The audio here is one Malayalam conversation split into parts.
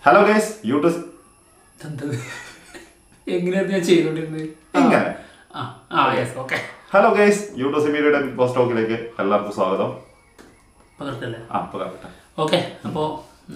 ഹലോ ഗൈസ് യൂട്യൂബ് എന്തത് എങ്ങനെയാണ് ഞാൻ ചെയ്തോണ്ടിരുന്നത് ആ. ഇങ്ങനെ. ആ ആ yes okay hello guys YouTube സിമീഡിയുടെ ബിഗ് ബോസ് ടോക്കിലേക്ക് എല്ലാവർക്കും സ്വാഗതം പകർത്തല്ലേ ആ ഇപ്പൊ കറക്റ്റ് ഓക്കെ അപ്പോൾ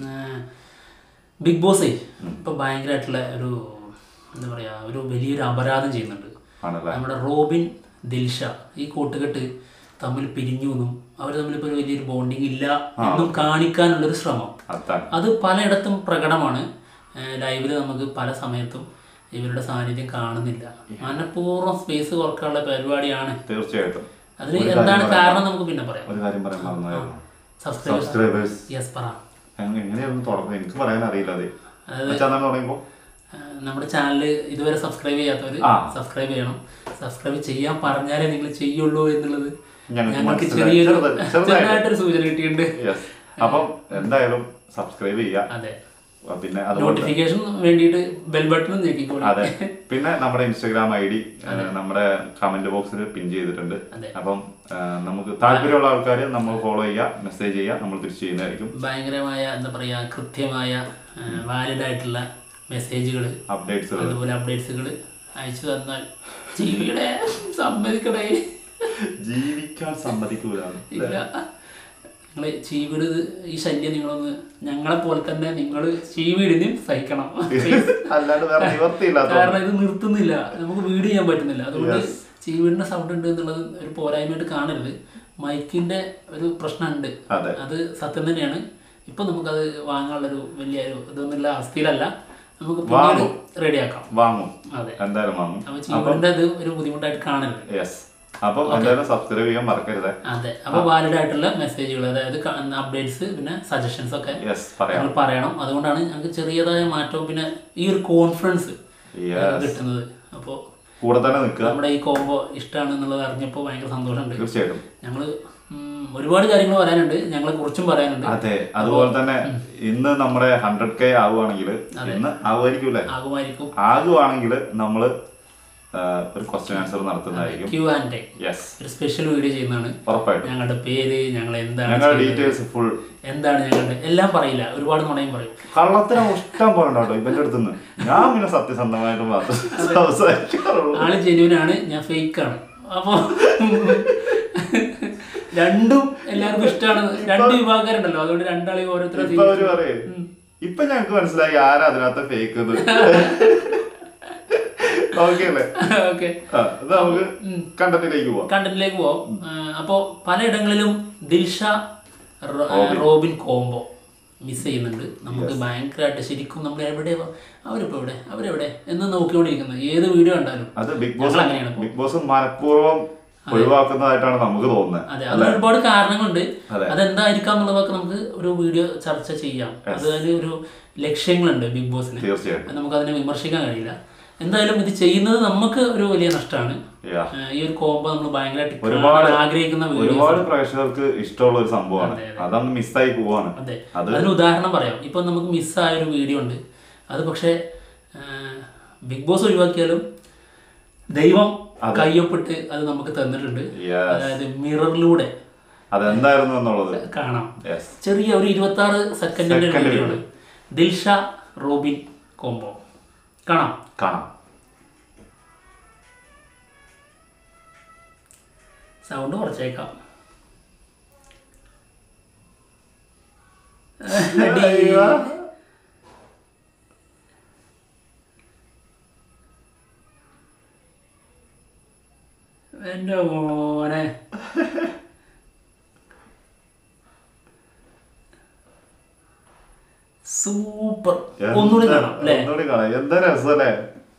ബിഗ് ബോസേ ഇപ്പോൾ ഭയങ്കരമായിട്ടുള്ള ഒരു എന്താ പറയുക ഒരു വലിയൊരു അപരാധം ചെയ്യുന്നുണ്ട് ആണല്ലേ നമ്മുടെ റോബിൻ ദിൽഷ ഈ കൂട്ടുകെട്ട് തമ്മിൽ പിരിഞ്ഞു എന്നും അവർ തമ്മിലിപ്പോൾ ഒരു വലിയൊരു ബോണ്ടിങ് ഇല്ല എന്നും കാണിക്കാനുള്ളൊരു ശ്രമം അതാണ് അത് പലയിടത്തും പ്രകടമാണ് ലൈവിൽ നമുക്ക് പല സമയത്തും ഇവരുടെ സാന്നിധ്യം കാണുന്നില്ല മനഃപൂർവ്വം സ്പേസ് കുറക്കാനുള്ള പരിപാടിയാണ് തീർച്ചയായിട്ടും അതിന് എന്താണ് കാരണം നമുക്ക് പിന്നെ പറയാം ഒരു കാര്യം പറയാൻ മറന്നായിരുന്നു സബ്സ്ക്രൈബേഴ്സ് സബ്സ്ക്രൈബേഴ്സ് യെസ് പറ എങ്ങനെയായിരുന്നു തുടങ്ങുന്നത് എനിക്ക് പറയാൻ അറിയില്ല അത് വെച്ചാൽ തുടങ്ങിയപ്പോ ആ, നമ്മുടെ ചാനൽ ഇതുവരെ സബ്സ്ക്രൈബ് ചെയ്യാത്തവർ ആ. സബ്സ്ക്രൈബ് ചെയ്യണം സബ്സ്ക്രൈബ് ചെയ്യാൻ പറഞ്ഞാലേ നിങ്ങൾ ചെയ്യുള്ളൂ എന്നുള്ളത് ഞങ്ങൾക്ക് ഞങ്ങൾക്ക് മനസ്സിലായി. ചെറിയൊരു ചെറുത്- ചെറുതായിട്ട്. ചെറുതായിട്ടൊരു സൂചന കിട്ടിയിട്ടുണ്ട് യെസ് അപ്പം എന്തായാലും സബ്സ്ക്രൈബ് ചെയ്യുക അതെ ആ, പിന്നെ അതുപോലെ നോട്ടിഫിക്കേഷൻ വേണ്ടിയിട്ട് ബെൽ ബട്ടൺ ഞെക്കിക്കോളൂ അതെ പിന്നെ നമ്മുടെ ഇൻസ്റ്റാഗ്രാം ഐ ഡി നമ്മുടെ കമന്റ് ബോക്സിൽ പിൻ ചെയ്തിട്ടുണ്ട് അതെ. അപ്പം ആ, നമുക്ക് താല്പര്യമുള്ള ആൾക്കാർ നമ്മൾ ഫോളോ ചെയ്യുക മെസ്സേജ് ചെയ്യുക നമ്മൾ തിരിച്ചു ചെയ്യുന്നതായിരിക്കും ഭയങ്കരമായ എന്താ പറയുക കൃത്യമായ വാലിഡ് ആയിട്ടുള്ള മെസ്സേജുകൾ അപ്ഡേറ്റ്സ് അതുപോലെ അപ്ഡേറ്റ്സുകൾ അയച്ചു തന്നാൽ ജീവിയുടെ സമ്മതിക്കണേ ജീവിക്കാൻ സമ്മതിക്കൂല ഇല്ല നിങ്ങൾ ചീവീട് ഈ ശല്യം നിങ്ങളൊന്ന് ഞങ്ങളെ പോലെ തന്നെ നിങ്ങൾ ചീവീടിന് സഹിക്കണം അല്ലാണ്ട് വേറെ നിവർത്തിയില്ലാത്ത കാരണം ഇത് നിർത്തുന്നില്ല നമുക്ക് വീട് ചെയ്യാൻ പറ്റുന്നില്ല അതുകൊണ്ട് ചീവീടിന്റെ സൗണ്ട് ഉണ്ട് എന്നുള്ളത് ഒരു പോരായ്മയായിട്ട് കാണരുത് മൈക്കിന്റെ ഒരു പ്രശ്നമുണ്ട് അതെ അത് സത്യം തന്നെയാണ് ഇപ്പൊ നമുക്കത് വാങ്ങാനുള്ളൊരു വലിയ ഒരു ഇതൊന്നുമില്ല അവസ്ഥയിലല്ല നമുക്ക് പിന്നീട് റെഡിയാക്കാം വാങ്ങും അതെ എന്തായാലും വാങ്ങും അപ്പൊ ചീവീടിന്റെ അത് ഒരു ബുദ്ധിമുട്ടായിട്ട് കാണരുത് യെസ് അപ്പം എന്തായാലും സബ്സ്ക്രൈബ് ചെയ്യാൻ മറക്കരുത് അതെ അപ്പൊ വാലിഡ് ആയിട്ടുള്ള മെസ്സേജുകൾ അതായത് അപ്ഡേറ്റ്സ് പിന്നെ സജഷൻസ് ഒക്കെ യെസ് പറയാം ഞങ്ങൾ പറയണം അതുകൊണ്ടാണ് ഞങ്ങൾക്ക് ചെറിയതായ മാറ്റവും പിന്നെ ഈ ഒരു കോൺഫിഡൻസ് യെസ് കിട്ടുന്നത് അപ്പോൾ കൂടെ തന്നെ നിൽക്കുക നമ്മുടെ ഈ കോംബോ ഇഷ്ടമാണ് എന്നുള്ളത് അറിഞ്ഞപ്പോൾ ഭയങ്കര സന്തോഷമുണ്ട് തീർച്ചയായിട്ടും ഞങ്ങൾ ഒരുപാട് കാര്യങ്ങൾ പറയാനുണ്ട് ഞങ്ങളെ കുറിച്ചും പറയാനുണ്ട് അതെ അതുപോലെ തന്നെ ഇന്ന് നമ്മുടെ ഹൺഡ്രഡ് കെ ആവുകയാണെങ്കിൽ ഇന്ന് ആവുമായിരിക്കൂലേ ആകുമായിരിക്കും ആകുവാണെങ്കിൽ നമ്മൾ ഒരു ക്വസ്റ്റ്യൻ ആൻസർ നടത്തുന്നതായിരിക്കും ക്യൂ ആൻഡ് യെസ് ഒരു സ്പെഷ്യൽ വീഡിയോ ചെയ്യുന്നതാണ് ഉറപ്പായിട്ടും ഞങ്ങളുടെ പേര് ഞങ്ങൾ എന്താണ് ഞങ്ങളുടെ ഡീറ്റെയിൽസ് ഫുൾ എന്താണ് ഞങ്ങളുടെ എല്ലാം പറയില്ല ഒരുപാട് നുണയും പറയും കള്ളത്തിന് ഇഷ്ടം പോലെ കേട്ടോ ഇവന്റെ അടുത്തുനിന്ന് ഞാൻ പിന്നെ സത്യസന്ധമായിട്ട് മാത്രം സംസാരിക്കാറുള്ളൂ ആള് ജെന്യൂനാണ് ഞാൻ ഫേക്ക് ആണ് അപ്പൊ രണ്ടും എല്ലാവർക്കും ഇഷ്ടമാണ് രണ്ട് വിഭാഗക്കാരുണ്ടല്ലോ അതുകൊണ്ട് രണ്ടാളെയും ഓരോരുത്തരെ ഇപ്പൊ അവര് പറയേ ഇപ്പൊ ഞങ്ങക്ക് മനസ്സിലായി ആരാ അതിനകത്ത് ഫേക്ക് ഓക്കെ അല്ലേ ഓക്കെ ആ ഇത് നമുക്ക് കണ്ടത്തിലേക്ക് പോവാം കണ്ടന്റിലേക്ക് പോവാം അപ്പോൾ പലയിടങ്ങളിലും ദിൽഷ റോ- റോബിൻ കോംബോ മിസ് ചെയ്യുന്നുണ്ട് നമുക്ക് ഭയങ്കരമായിട്ട് ശരിക്കും നമ്മൾ എവിടെ അവരിപ്പോ എവിടെ അവരെവിടെ എന്ന് നോക്കിക്കൊണ്ടിരിക്കുന്നത് ഏത് വീഡിയോ കണ്ടാലും അത് ബിഗ് ബോസ് ഞങ്ങൾ അങ്ങനെയാണ് ബിഗ് ബോസ് മനഃപൂർവ്വം ഒഴിവാക്കുന്നതായിട്ടാണ് നമുക്ക് തോന്നുന്നത് അതെ അതിന് ഒരുപാട് കാരണങ്ങളുണ്ട് അതെ. അതെന്തായിരിക്കാം എന്നുള്ളതൊക്കെ നമുക്ക് ഒരു വീഡിയോ ചർച്ച ചെയ്യാം അതിന് ഒരു ലക്ഷ്യങ്ങളുണ്ട് ബിഗ് ബോസിന് തീർച്ചയായിട്ടും അത് നമുക്ക് അതിനെ വിമർശിക്കാൻ കഴിയില്ല എന്തായാലും ഇത് ചെയ്യുന്നത് നമുക്ക് ഒരു വലിയ നഷ്ടമാണ് Yeah. ഈ ഒരു കോംബോ നമ്മൾ ഭയങ്കരമായിട്ട് ഒരുപാട് കാണാൻ ആഗ്രഹിക്കുന്ന വീഡിയോ ഒരുപാട് പ്രേക്ഷകർക്ക് ഇഷ്ടമുള്ള ഒരു സംഭവമാണ് അതങ്ങ് മിസ്സായി പോവാണ് അതെ അത് അതിന് ഉദാഹരണം പറയാം ഇപ്പൊ നമുക്ക് മിസ്സായ ഒരു വീഡിയോ ഉണ്ട് അത് പക്ഷേ ബിഗ് ബോസ് ഒഴിവാക്കിയാലും ദൈവം കയ്യൊപ്പിട്ട് അത് നമുക്ക് തന്നിട്ടുണ്ട് Yes. അതായത് മിററിലൂടെ അതെന്തായിരുന്നു എന്നുള്ളത് കാണാം യെസ് ചെറിയ ഒരു ഇരുപത്തി ആറ് സെക്കൻഡിന്റെ Second വീഡിയോ ആണ് ദിൽഷ റോബിൻ കോംബോ കാണാം കാണാം സൗണ്ട് കുറച്ചേക്കാം അയ്യോ. എന്റെ മോനെ സൂപ്പർ ഒന്നുകൂടി എന്താ- കാണാം അല്ലേ ഒന്നുകൂടി കാണാം എന്താ രസമല്ലേ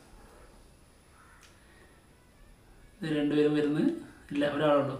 ഇത് രണ്ടുപേരും വരുന്നത് ഇല്ല ഒരാളുണ്ടോ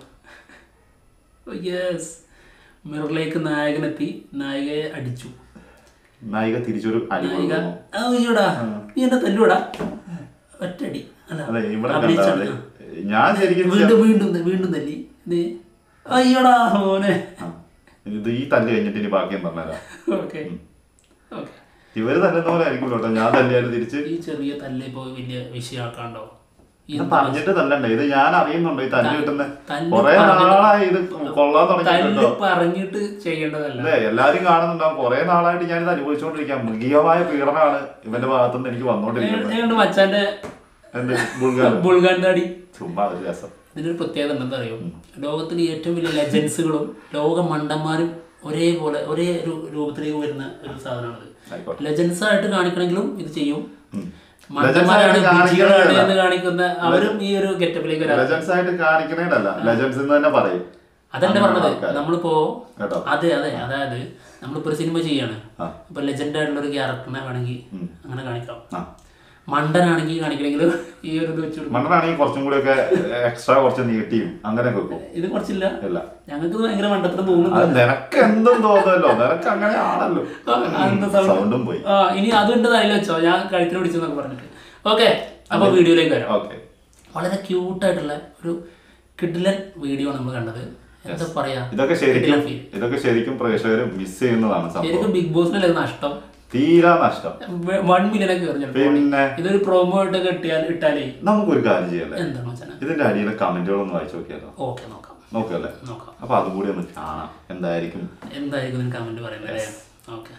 യെസ് മിററിലേക്ക് നായകനെത്തി നായികയെ അടിച്ചു നായിക തിരിച്ചൊരു അടി നായിക കൊടുക്കുന്നു. അയ്യോടാ നീ എന്നെ തല്ലുടാ ഒറ്റടി അല്ല അതെ ഇവിടെ അഭിനയിച്ചാണ്. കണ്ടാ മതി. ഞാൻ ശരിക്കും വീണ്ടും വീണ്ടും ത- വീണ്ടും തല്ലി ഇത് അയ്യോടാ മോനെ ആ. ഇത് ഈ തല്ല് കഴിഞ്ഞിട്ട് ഇനി ബാക്കിയും പറഞ്ഞുതരാം ഓക്കെ ഓക്കെ ഇവര് തല്ലുന്ന പോലെ ആയിരിക്കും കേട്ടോ ഞാൻ തല്ലിയാലും തിരിച്ച് ഈ ചെറിയ തല്ല് ഇപ്പോൾ വലിയ വിഷയമാക്കാണ്ടോ ഇത് പറഞ്ഞിട്ട് തല്ലണ്ടേ ഇത് ഞാൻ അറിയുന്നുണ്ട് ഈ തല്ല് കിട്ടുന്ന തല്ല് കൊറേ നാളായി ഇത് കൊള്ളാൻ തല്ല് തുടങ്ങിയിട്ടുണ്ടോ പറഞ്ഞിട്ട് ചെയ്യേണ്ടതല്ല അല്ലേ എല്ലാരും കാണുന്നുണ്ടാവും കൊറേ നാളായിട്ട് ഞാൻ ഇത് അനുഭവിച്ചുകൊണ്ടിരിക്കാം മൃഗീയമായ പീഡനമാണ് ഇവന്റെ ഭാഗത്തുനിന്ന് എനിക്ക് വന്നോണ്ടിരിക്കുന്നത് ഏതാണ്ട് മച്ചാന്റെ എന്ത് ബുൾഗാർ ബുൾഗാൻ താടി ചുമ്മാ ഒരു രസം ഇതിനൊരു പ്രത്യേകത ഉണ്ടെന്ന് അറിയോ ലോകത്തിലെ ഏറ്റവും വലിയ ലെജൻസുകളും ലോക മണ്ടന്മാരും ഒരേപോലെ ഒരേ ഒരു രൂപത്തിലേക്ക് വരുന്ന ഒരു സാധനമാണിത് ആയിക്കോട്ടെ ലെജൻസ് ആയിട്ട് കാണിക്കണമെങ്കിലും ഇത് ചെയ്യും ഉം. മണ്ടന്മാരാണ് Legends ആയിട്ട് ബുദ്ധികളാണ് കാണിക്കണതല്ല. എന്ന് കാണിക്കുന്ന അവരും ഈ ഒരു ഗെറ്റപ്പിലേക്ക് വരാം ലെജൻസ് ആയിട്ട് കാണിക്കണേടല്ല ലെജൻസ് എന്ന് തന്നെ പറയും അതന്നെ അങ്ങനെ പറഞ്ഞത് ആൾക്കാര്. നമ്മളിപ്പോ കേട്ടോ അതെ അതെ അതായത് നമ്മളിപ്പോ ഒരു സിനിമ ചെയ്യാണ് ആ. ഇപ്പൊ ലെജൻഡ് ആയിട്ടുള്ള ഒരു ക്യാരക്ടറിനെ വേണമെങ്കിൽ അങ്ങനെ കാണിക്കാം ആ മണ്ടനാണെങ്കിൽ കാണിക്കണമെങ്കിൽ ഈ ഒരു ഇത് വെച്ച് കൊടുക്കും മണ്ണനാണെങ്കിൽ കുറച്ചും കൂടി ഒക്കെ എക്സ്ട്രാ കുറച്ച് നീട്ടിയും അങ്ങനെ വെക്കും ഇത് കുറച്ചില്ല ഇല്ല ഞങ്ങൾക്ക് ഇത് ഭയങ്കര മണ്ടത്തിന് തോന്നുന്നു അത് നിനക്ക് എന്തും തോന്നുമല്ലോ നിനക്ക് അങ്ങനെ ആണല്ലോ ആ, അതെന്താ sound? സൗണ്ടും പോയി ആ ഇനി അതുകൊണ്ട് അതിൽ വെച്ചോ ഞാൻ കഴുത്തിന് പിടിച്ചെന്നൊക്കെ പറഞ്ഞിട്ട് ഓക്കെ അപ്പൊ വീഡിയോയിലേക്ക് വരാം ഓക്കെ വളരെ ക്യൂട്ടായിട്ടുള്ള ഒരു കിഡിലൻ വീഡിയോ ആണ് നമ്മൾ കണ്ടത് എന്താ പറയാ ഇതൊക്കെ ശരിക്കും കിടിലൻ feel. ഇതൊക്കെ ശരിക്കും പ്രേക്ഷകർ മിസ് ചെയ്യുന്നതാണ് സംഭവം ശരിക്കും ബിഗ് ബോസിനല്ലേ നഷ്ടം തീരാ നഷ്ടം വൺ മില്യൺ ഒക്കെ കയറി ചിലപ്പോൾ പിന്നെ ഇതൊരു പ്രൊമോ ആയിട്ട് കിട്ടിയാൽ ഇട്ടാലേ നമുക്കൊരു കാര്യം ചെയ്യല്ലേ എന്താണ് വെച്ചാൽ ഇതിന്റെ അടിയിലെ കമന്റുകളൊന്ന് വായിച്ചു നോക്കിയാലോ ഓക്കെ നോക്കാം നോക്കല്ലേ നോക്കാം അപ്പൊ അതും കൂടി ഒന്ന് കാണാം എന്തായിരിക്കും എന്തായിരിക്കും ഇതിന് കമന്റ് പറയുന്നത് അല്ലേ ഓക്കെ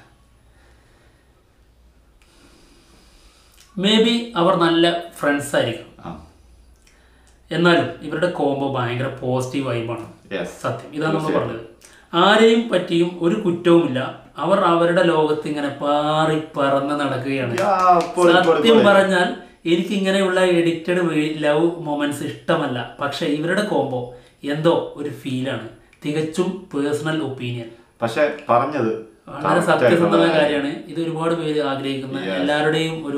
മേ ബി അവർ നല്ല ഫ്രണ്ട്സ് ആയിരിക്കും ആ എന്നാലും ഇവരുടെ കോംബോ ഭയങ്കര പോസിറ്റീവ് വൈബാണ് യെസ് സത്യം ഇതാണ് നമ്മൾ പറഞ്ഞത് ആരെയും പറ്റിയും ഒരു കുറ്റവുമില്ല അവർ അവരുടെ ലോകത്ത് ഇങ്ങനെ പാറി പറന്ന് നടക്കുകയാണ് സത്യം പറഞ്ഞാൽ എനിക്ക് ഇങ്ങനെയുള്ള എഡിറ്റഡ് ലവ് മൊമെന്റ്സ് ഇഷ്ടമല്ല പക്ഷെ ഇവരുടെ കോംബോ എന്തോ ഒരു ഫീലാണ് തികച്ചും പേഴ്സണൽ ഒപ്പീനിയൻ പക്ഷെ പറഞ്ഞത് വളരെ സത്യസന്ധമായ കാര്യമാണ് ഇത് ഒരുപാട് പേര് ആഗ്രഹിക്കുന്ന എല്ലാവരുടെയും ഒരു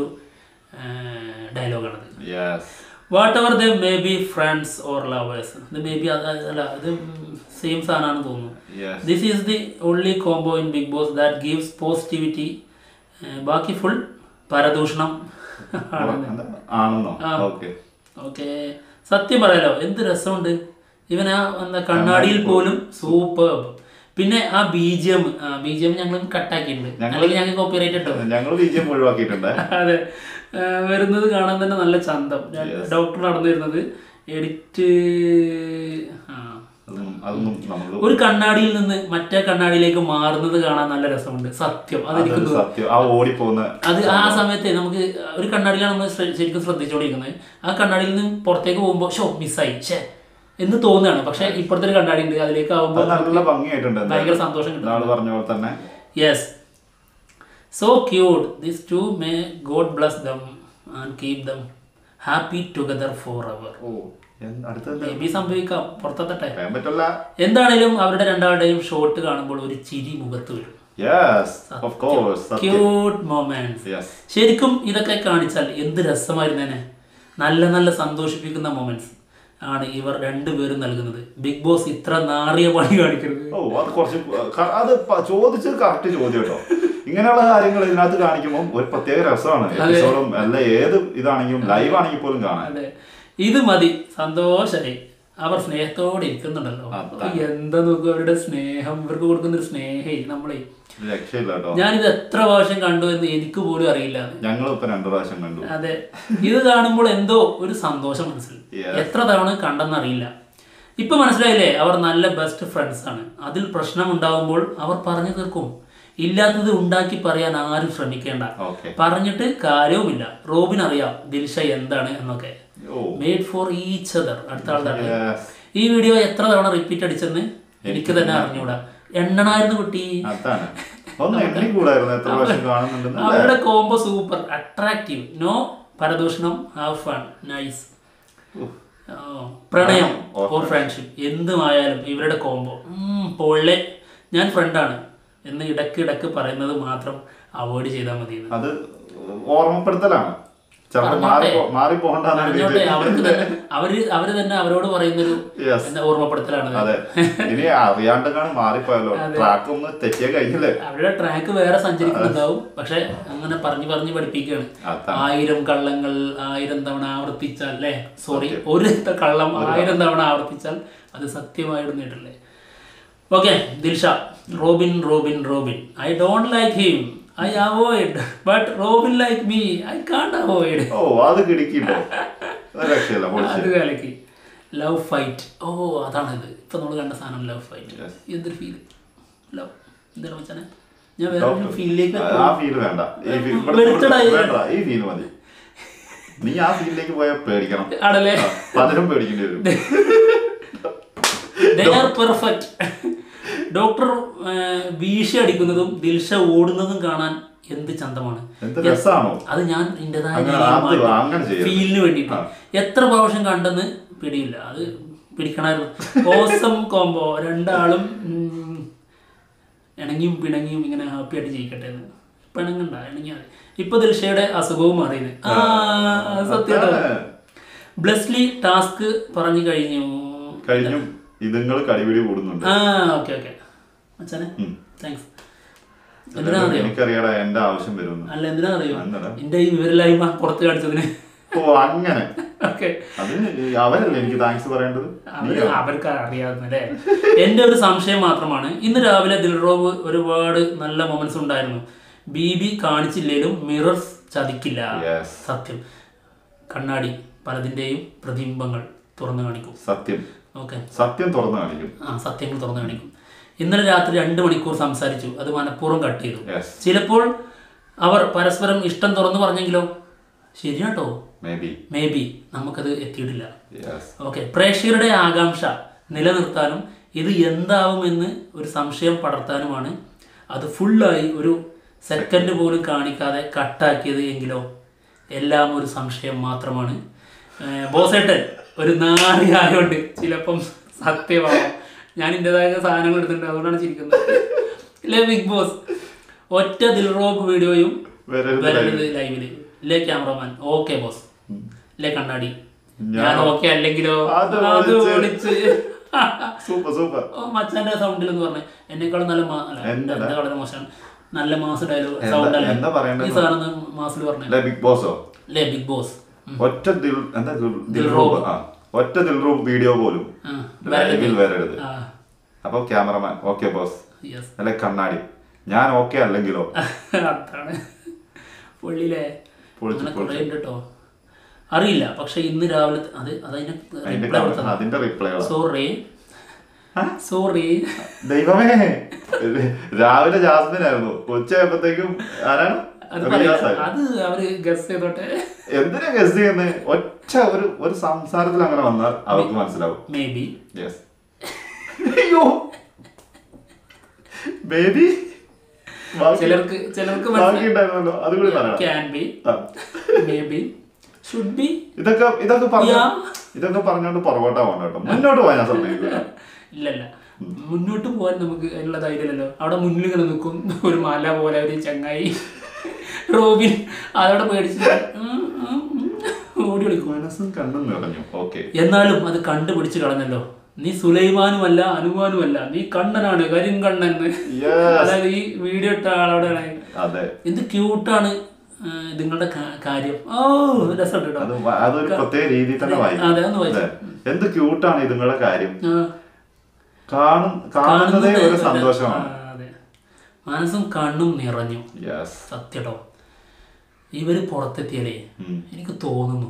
ഡയലോഗാണത് yes whatever they may be friends or lovers ഇത് മേ ബി അല്ല ഇത് സെയിം സാധനമാണെന്ന് തോന്നുന്നു yes this is the only combo in big boss that gives positivity ബാക്കി ഫുൾ പരദൂഷണം ആണെന്നോ ഓക്കെ ഓക്കെ സത്യം പറയാലോ എന്ത് രസമുണ്ട് ഇവൻ ആ എന്താ കണ്ണാടിയിൽ പോലും സൂപ്പർ പിന്നെ ആ B G M B G M ഞങ്ങൾ കട്ടാക്കിയിട്ടുണ്ട് അല്ലെങ്കിൽ ഞങ്ങൾക്ക് കോപ്പിറൈറ്റ് ഇട്ടോ ഞങ്ങൾ വിജയം ഒഴിവാക്കിയിട്ടുണ്ട് അതെ ആ, വരുന്നത് കാണാൻ തന്നെ നല്ല ചന്തം ഡോക്ടർ നടന്നു വരുന്നത് എഡിറ്റ് ആ അതൊന്നും അതൊന്നും നമ്മൾ ഒരു കണ്ണാടിയിൽ നിന്ന് മറ്റേ കണ്ണാടിയിലേക്ക് മാറുന്നത് കാണാൻ നല്ല രസമുണ്ട് സത്യം അതെനിക്ക് അതൊരു സത്യം ആ ഓടിപ്പോകുന്ന അത് ആ സമയത്ത് നമുക്ക് ഒരു കണ്ണാടിയിലാണ് നമ്മൾ ശ്ര- ശരിക്കും ശ്രദ്ധിച്ചുകൊണ്ടിരിക്കുന്നത് ആ കണ്ണാടിയിൽ നിന്ന് പുറത്തേക്ക് പോകുമ്പോൾ ഷോ മിസ്സായി ഷേ എന്ന് തോന്നുകയാണ് പക്ഷെ ഇപ്പുറത്തെ ഒരു കണ്ണാടി ഉണ്ട് അതിലേക്ക് ആവുമ്പോൾ അത് നല്ല ഭംഗിയായിട്ടുണ്ട് എന്തായാലും. ഭയങ്കര സന്തോഷം കിട്ടും നാള് പറഞ്ഞ പോലെ തന്നെ yes so cute this two may God bless them and keep them happy together forever ഓ എന്ത് അടുത്തത് മേ ബി സംഭവിക്കാം പുറത്തെത്തട്ടെ പറയാൻ പറ്റില്ല എന്താണേലും അവരുടെ രണ്ടാളുടെയും ഷോട്ട് കാണുമ്പോൾ ഒരു ചിരി മുഖത്ത് വരും യെസ് ഓഫ് കോഴ്സ് സത്യം ക്യൂട്ട് മൊമെന്റ്സ് യെസ് ശരിക്കും ഇതൊക്കെ കാണിച്ചാൽ എന്ത് രസമായിരുന്നേനെ നല്ല നല്ല സന്തോഷിപ്പിക്കുന്ന മൊമെന്റ്സ് ആണ് ഇവർ രണ്ടുപേരും നൽകുന്നത് ബിഗ് ബോസ് ഇത്ര നാറിയ പണി കാണിക്കരുത് ഓ അത് കുറച്ച് ക- അത് പ- ചോദിച്ചത് കറക്റ്റ് ചോദ്യം കേട്ടോ ഇങ്ങനെയുള്ള കാര്യങ്ങൾ ഇതിനകത്ത് കാണിക്കുമ്പോൾ ഒരു പ്രത്യേക രസമാണ് എപ്പിസോഡും അല്ല ഏത് ഇതാണെങ്കിലും ലൈവ് ആണെങ്കിൽ പോലും കാണാൻ അതെ ഇത് മതി സന്തോഷമായി അവർ സ്നേഹത്തോടെ ഇരിക്കുന്നുണ്ടല്ലോ അതാണ്. എന്താ നോക്കുക അവരുടെ സ്നേഹം ഇവർക്ക് കൊടുക്കുന്ന ഒരു സ്നേഹേ നമ്മളെ രക്ഷയില്ല കേട്ടോ ഞാനിത് എത്ര പ്രാവശ്യം കണ്ടു എന്ന് എനിക്ക് പോലും അറിയില്ല ഞങ്ങൾ ഇപ്പൊ രണ്ടു പ്രാവശ്യം കണ്ടു അതെ ഇത് കാണുമ്പോൾ എന്തോ ഒരു സന്തോഷം മനസ്സിൽ Yes. എത്ര തവണ കണ്ടെന്നറിയില്ല ഇപ്പൊ മനസ്സിലായില്ലേ അവർ നല്ല ബെസ്റ്റ് ഫ്രണ്ട്സ് ആണ് അതിൽ പ്രശ്നം ഉണ്ടാവുമ്പോൾ അവർ പറഞ്ഞു തീർക്കും ഇല്ലാത്തത് ഉണ്ടാക്കി പറയാൻ ആരും ശ്രമിക്കേണ്ട ഓക്കെ പറഞ്ഞിട്ട് കാര്യവുമില്ല റോബിൻ അറിയാം ദിൽഷ എന്താണ് എന്നൊക്കെ oh made for each other അടുത്ത ആളുടെ യെസ് ഈ വീഡിയോ എത്ര തവണ റിപ്പീറ്റ് അടിച്ചെന്ന് എനിക്ക് തന്നെ അറിഞ്ഞൂടാ എണ്ണണായിരുന്നു കുട്ടി അതാണ് ഒന്ന് എണ്ണി കൂടായിരുന്നു എത്ര പ്രാവശ്യം കാണുന്നുണ്ടെന്ന് അവരുടെ കോംബോ സൂപ്പർ അട്രാക്റ്റീവ് നോ പരദൂഷണം ഹാവ് ഫൺ നൈസ് പ്രണയം ഓർ ഫ്രണ്ട്ഷിപ്പ് എന്തുമായാലും ഇവരുടെ കോംബോ പൊള്ളെ ഞാൻ ഫ്രണ്ടാണ് എന്ന് ഇടയ്ക്ക് ഇടയ്ക്ക് പറയുന്നത് മാത്രം അവോയ്ഡ് ചെയ്താൽ മതി എന്ന്. അത് ഓർമ്മപ്പെടുത്തലാണ് ചിലപ്പോൾ മാറി മാറി പോകണ്ടെന്ന് പറഞ്ഞോട്ടെ അവർക്ക് തന്നെ അവര് അവര് തന്നെ അവരോട് പറയുന്നൊരു യെസ് എന്താ ഓർമ്മപ്പെടുത്തലാണ് ഇത്. അതെ ഇനി അറിയാണ്ടെങ്ങാണ് മാറിപ്പോയല്ലോ ട്രാക്ക് ഒന്ന് തെറ്റിയ കഴിഞ്ഞില്ലേ അവരുടെ ട്രാക്ക് വേറെ സഞ്ചരിക്കുന്നുണ്ടാവും പക്ഷെ അങ്ങനെ പറഞ്ഞു പറഞ്ഞു പഠിപ്പിക്കുകയാണ് അതാണ് ആയിരം കള്ളങ്ങൾ ആയിരം തവണ ആവർത്തിച്ചാൽ അല്ലേ സോറി ഒരു ത- കള്ളം ആയിരം തവണ ആവർത്തിച്ചാൽ അത് സത്യമായിരുന്നിട്ടല്ലേ okay Dilsha Robin Robin Robin I don't like him I avoid but Robin like me I can't avoid oh അത് കിടക്കിട്ടോ ഒരു രക്ഷയില്ല പൊളിച്ച് അത് കലക്കി ലവ് ഫൈറ്റ് ഓ അതാണിത് ഇപ്പൊ നമ്മൾ കണ്ട സാധനം ലവ് ഫൈറ്റ് Yes. എന്തൊരു ഫീൽ ലവ് എന്താണ് വെച്ചാൽ ഞാൻ വേറെ ഫീലിലേക്ക് ആ ഫീൽ വേണ്ട ഈ feel- ഇവിടെ- വെളുത്തടാ ഇത്. വേണ്ട ഈ ഫീൽ മതി നീ ആ ഫീലിലേക്ക് പോയാൽ പേടിക്കണം ആണല്ലേ പലരും പേടിക്കേണ്ടി വരും ദേ ആർ പെർഫെക്റ്റ് ഡോക്ടർ വീശി അടിക്കുന്നതും ദിൽഷ ഓടുന്നതും കാണാൻ എന്ത് ചന്തമാണ് എന്ത് രസാണോ അത് ഞാൻ എന്റേതായ അങ്ങനെ രീതിയിൽ അത് മാറ്റി. അങ്ങനെ ചെയ്യരുത്. ഫീലിന് വേണ്ടിയിട്ട് എത്ര പ്രാവശ്യം കണ്ടെന്ന് പിടിയില്ല അത് പിടിക്കണമായിരുന്നു ഓസം കോംബോ രണ്ടാളും ഉം, ഇണങ്ങിയും പിണങ്ങിയും ഇങ്ങനെ ഹാപ്പി ആയിട്ട് ജയിക്കട്ടെ എന്ന് പിണങ്ങണ്ട ഇണങ്ങിയാൽ മതി. ഇപ്പൊ ദിൽഷയുടെ അസുഖവും മാറിയത് ആ സത്യം ബ്ലസ്ലി ടാസ്ക് പറഞ്ഞു കഴിഞ്ഞു കഴിഞ്ഞും ഇതുങ്ങൾ കടിപിടി കൂടുന്നുണ്ട് ആ ഓക്കെ ഓക്കെ അച്ഛനെ ഉം. താങ്ക്സ് എന്തിനാ അറിയോ എനിക്കറിയാടാ എന്റെ ആവശ്യം വരുന്നു അല്ല എന്തിനാ അറിയോ എന്താടാ? എന്റെ ഈ വിവരലായ്മ പുറത്ത് കാണിച്ചതിന് ഓ അങ്ങനെ ഓക്കെ അതിന് അവരല്ലേ എനിക്ക് താങ്ക്സ് പറയേണ്ടത് അവര് അവർക്ക് അറിയാവുന്നല്ലേ എന്റെ ഒരു സംശയം മാത്രമാണ് ഇന്ന് രാവിലെ ദിൽറോബ് ഒരുപാട് നല്ല മൊമെന്റ്സ് ഉണ്ടായിരുന്നു ബി ബി കാണിച്ചില്ലേലും മിറർസ് ചതിക്കില്ല Yes. സത്യം കണ്ണാടി പലതിന്റെയും പ്രതിബിംബങ്ങൾ തുറന്നു കാണിക്കും സത്യം ഓക്കെ സത്യം തുറന്നു കാണിക്കും ആ സത്യങ്ങൾ തുറന്നു കാണിക്കും ഇന്നലെ രാത്രി രണ്ട് മണിക്കൂർ സംസാരിച്ചു അത് മനഃപൂർവ്വം കട്ട് ചെയ്തു യെസ് ചിലപ്പോൾ അവർ പരസ്പരം ഇഷ്ടം തുറന്നു പറഞ്ഞെങ്കിലോ ശരിയാട്ടോ മേ ബി മേ ബി നമുക്കത് എത്തിയിട്ടില്ല യെസ് ഓക്കെ പ്രേക്ഷകരുടെ ആകാംക്ഷ നിലനിർത്താനും ഇത് എന്താവുമെന്ന് ഒരു സംശയം പടർത്താനുമാണ് അത് ഫുള്ളായി ഒരു സെക്കൻഡ് പോലും കാണിക്കാതെ കട്ടാക്കിയത് എങ്കിലോ എല്ലാം ഒരു സംശയം മാത്രമാണ് ഏർ ബോസേട്ടൻ ഒരു നാറി ആയതുകൊണ്ട് ചിലപ്പം സത്യമാവാം ഞാൻ എൻ്റെതായ സാധനങ്ങൾ എടുത്തിട്ടുണ്ട് അതുകൊണ്ടാണ് ചിരിക്കുന്നത് ഇല്ലേ ബിഗ് ബോസ് ഒറ്റ ദിൽറോബ് വീഡിയോയും വരരുത് വരരുത് ലൈവില് ഇല്ലേ ക്യാമറമാൻ ഓക്കെ ബോസ് ഇല്ലേ കണ്ണാടി ഞാൻ ഓക്കെ അല്ലെങ്കിലോ അത് അത് വിളിച്ച്. വിളിച്ച് സൂപ്പർ സൂപ്പർ ഓ മച്ചാന്റെ സൗണ്ടിൽ എന്ന് പറഞ്ഞേ എന്നെക്കാളും നല്ല മാ- അല്ല, എന്താ? എന്റെ വളരെ മോശമാണ് നല്ല മാസ് ഡയലോഗ് എന്താ- സൗണ്ട് അല്ലേ എന്താ പറയണ്ടത്? ഈ സാധനം മാസിൽ പറഞ്ഞേ അല്ലെ ബിഗ് ബോസോ അല്ലേ ബിഗ് ബോസ് ഒറ്റ ദിൽ എന്താ ദിൽ- ദിൽറൂബ് ആ ഒറ്റ ദിൽറൂബ് വീഡിയോ പോലും ആ ലൈവിൽ വരരുത് ആ അപ്പൊ ക്യാമറമാൻ ഓക്കെ ബോസ് യെസ് അല്ലെ കണ്ണാടി ഞാൻ ഓക്കെ അല്ലെങ്കിലോ അതാണ് പുള്ളിയിലെ പൊളിച്ച് അങ്ങനെ കുറേ ഉണ്ട് കേട്ടോ അറിയില്ല പക്ഷെ ഇന്ന് രാവിലെ അത് അതതിന്റെ അതിന്റെ reply ക- കൊടുത്തതാ. അതിന്റെ റിപ്ലൈകളാ സോറി സോറി ദൈവമേ രാവിലെ ജാസ്മിൻ ആയിരുന്നു ഉച്ചയായപ്പോഴത്തേക്കും ആരാണ് അത് റിയാസ് പറയാം. ആയിരുന്നു. അത് അവര് ഗസ് ചെയ്തോട്ടെ എന്തിനാ ഗസ് ചെയ്യുന്നത് ഒറ്റ ഒരു ഒരു സംസാരത്തിൽ അങ്ങനെ വന്നാൽ അവർക്ക് മനസ്സിലാവും മേ ബി യെസ് അയ്യോ ബേബി ചിലർക്ക് ചിലർക്ക് ബാക്കി ഉണ്ടായിരുന്നല്ലോ അതുകൂടി പറയണം ക്യാൻ ബി ആ. മേ ബി ഷുഡ് ബി ഇതൊക്കെ ഇതൊക്കെ പറഞ്ഞു Yeah. ഇതൊക്കെ പറഞ്ഞോണ്ട് പുറകോട്ടാ പോകണ്ട കേട്ടോ മുന്നോട്ട് പോയാൽ ഞാൻ സമ്മതിക്കില്ല ഇല്ലല്ല മുന്നോട്ട് പോകാൻ നമുക്ക് അതിനുള്ള ധൈര്യമില്ലല്ലോ അവിടെ മുന്നിൽ ഇങ്ങനെ നിൽക്കും ഒരു മല പോലെ ഒരു ചങ്ങായി റോബിൻ അതവിടെ പേടിച്ച് ഉം, ഉം, ഉം, ഓടി വിളിക്കും മനസ്സും കണ്ണും നിറഞ്ഞു ഓക്കെ എന്നാലും അത് കണ്ടുപിടിച്ച് കളഞ്ഞല്ലോ നീ സുലൈമാനുമല്ല അനുമാനുമല്ല നീ കണ്ണനാണ് കരിങ്കണ്ണൻ Yes. അതായത് ഈ വീഡിയോ ഇട്ട ആളോടെ അതെ എന്ത് ക്യൂട്ടാണ് നിങ്ങളുടെ കാ- കാര്യം ഓ രസമുണ്ട് കേട്ടോ അത് വ- അതൊരു പ്രത്യേക രീതിയിൽ തന്നെ വായിക്കും അതെ ഒന്ന് വായിച്ചു അതെ. എന്ത് ക്യൂട്ടാണ് ഇതുങ്ങളുടെ കാര്യം ആ, കാണും കാണുന്നതേ ഒരു സന്തോഷമാണ് ആ, അതെ മനസ്സും കണ്ണും നിറഞ്ഞു യെസ് സത്യട്ടോ ഇവര് പുറത്തെത്തിയാലേ ഉം. എനിക്ക് തോന്നുന്നു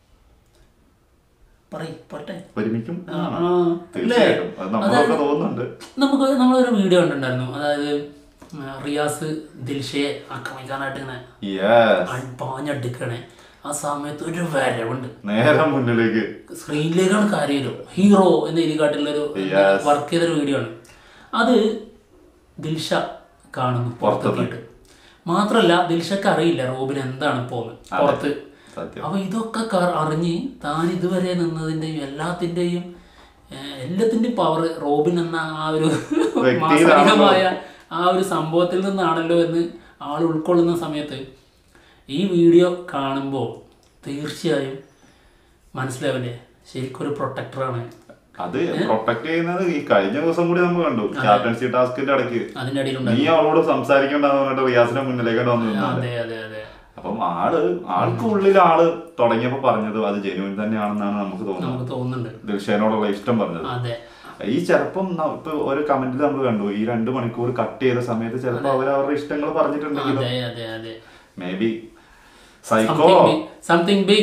പറയ് പറട്ടെ ഒരുമിക്കും ആ, ആ. തീർച്ചയായിട്ടും അത് അല്ലേ? നമ്മളൊക്കെ തോന്നുന്നുണ്ട് നമുക്ക് നമ്മളൊരു വീഡിയോ കണ്ടിട്ടുണ്ടായിരുന്നു അതായത് ആ, റിയാസ് ദിൽഷയെ ആക്രമിക്കാനായിട്ട് ഇങ്ങനെ യെസ് അൺ- പാഞ്ഞടുക്കണേ ആ സമയത്ത് ഒരു വരവുണ്ട് നേരെ മുന്നിലേക്ക് സ്ക്രീനിലേക്കാണ് കാര്യം ഹീറോ എന്ന ഇതികാട്ടിലുള്ളൊരു Yes. വർക്ക് ചെയ്തൊരു വീഡിയോ ആണ് അത് ദിൽഷ കാണുന്നു പുറത്തെത്തിയിട്ട് മാത്രല്ല ദിൽഷക്ക് അറിയില്ല റോബിൻ എന്താണ് പോകുന്നത് പുറത്ത് സത്യം അപ്പൊ ഇതൊക്കെ ക- അറിഞ്ഞ് താൻ ഇതുവരെ നിന്നതിന്റെയും എല്ലാത്തിന്റെയും ഏഹ്, എല്ലാത്തിന്റെയും പവർ റോബിൻ എന്ന ആ ഒരു വ്യക്തിയിലാണല്ലോ. മാസനികമായ ആ ഒരു സംഭവത്തിൽ നിന്നാണല്ലോ എന്ന് ആൾ ഉൾക്കൊള്ളുന്ന സമയത്ത് ഈ വീഡിയോ കാണുമ്പോൾ തീർച്ചയായും മനസ്സിലാവില്ലേ ശരിക്കും ഒരു പ്രൊട്ടക്ടറാണ് അത് പ്രൊട്ടക്ട് ചെയ്യുന്നത് ഈ കഴിഞ്ഞ ദിവസം കൂടി നമ്മൾ കണ്ടു ക്യാപ്റ്റൻസി ടാസ്കിന്റെ ഇടയ്ക്ക് അതിന്റെ അടിയിലുണ്ട് നീ അവളോട് സംസാരിക്കണ്ടെന്ന് പറഞ്ഞിട്ട് റിയാസിന്റെ മുന്നിലേക്ക് വന്നു നിന്നത്. അതെ അതെ അതെ അപ്പം ആള് ആൾക്കുള്ളിൽ ആള് തുടങ്ങിയപ്പോ പറഞ്ഞത് അത് ജെനുവിൻ തന്നെയാണെന്നാണ് നമുക്ക് തോന്നുന്നത് നമുക്ക് തോന്നുന്നുണ്ട് ദിൽഷേനോടുള്ള ഇഷ്ടം പറഞ്ഞത് അതെ ഈ ചിലപ്പം ന- ഇപ്പൊ ഒരു കമന്റിൽ നമ്മൾ കണ്ടു ഈ രണ്ട് മണിക്കൂർ കട്ട് ചെയ്ത സമയത്ത് ചിലപ്പോ അവർ അവരുടെ ഇഷ്ടങ്ങൾ പറഞ്ഞിട്ടുണ്ടെങ്കിലും അതെ അതെ അതെ maybe psycho something big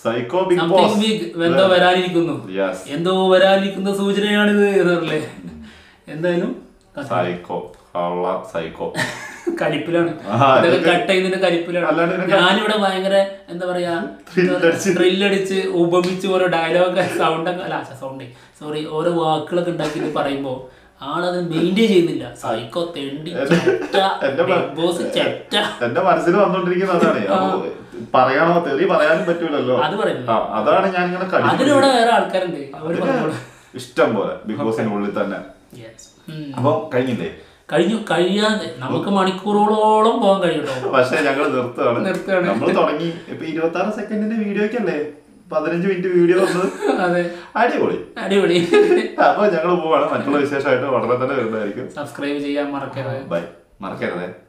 psycho big something boss big എന്തോ വരാനിരിക്കുന്നു യെസ് എന്തോ വരാനിരിക്കുന്ന സൂചനയാണിത് എന്നല്ലേ എന്തായാലും സൈക്കോ കള്ള സൈക്കോ കലിപ്പിലാണ് ആ, ഇതൊക്കെ കട്ട് ചെയ്യുന്നതിന്റെ കലിപ്പിലാണ് അല്ലാണ്ട് ഇതിനൊക്കെ ഞാനിവിടെ ഭയങ്കര എന്താ പറയാ Thrill ത്രില്ലടിച്ച് ഉപമിച്ച് ഓരോ ഡയലോഗ് സൗണ്ട് ഒക്കെ അല്ല സൗണ്ട് സോറി ഓരോ വാക്കുകളൊക്കെ ഉണ്ടാക്കിയിട്ട് പറയുമ്പോ ആളത് മെയിൻറ്റെയിൻ ചെയ്യുന്നില്ല സൈക്കോ തെണ്ടി ചെറ്റ എന്റെ പ- ബിഗ് ബോസ് ചെറ്റ എന്റെ മനസ്സിൽ വന്നോണ്ടിരിക്കുന്ന അതാണ് അപ്പൊ പറയാണോ തെറി പറയാനും പറ്റൂലല്ലോ അത് പറയുന്നു ആ, അതാണ് ഞാൻ ഇങ്ങനെ കടി അതിനിവിടെ വേറെ ആൾക്കാരുണ്ട് അവർ പറഞ്ഞോളൂ ഇഷ്ടം പോലെ ബിഗ് ബോസിന്റെ ഉള്ളിൽ തന്നെ Yes. ഉം. അപ്പൊ കഴിഞ്ഞില്ലേ കഴിഞ്ഞു കഴിയാതെ നമുക്ക് മണിക്കൂറുകളോളം പോകാൻ കഴിയട്ടോ പക്ഷെ ഞങ്ങൾ നിർത്തുകയാണ് നിർത്തുകയാണ്. നമ്മൾ തുടങ്ങി ഇപ്പൊ ഇരുപത്തി ആറ് സെക്കൻഡിന്റെ വീഡിയോക്കല്ലേ പതിനഞ്ച് മിനിറ്റ് വീഡിയോ വന്നത് അതെ അടിപൊളി അടിപൊളി അപ്പൊ ഞങ്ങൾ പോവാണ് മറ്റുള്ള വിശേഷമായിട്ട് വളരെ തന്നെ വരുന്നതായിരിക്കും സബ്സ്ക്രൈബ് ചെയ്യാൻ മറക്കരുത് ബൈ മറക്കരുതേ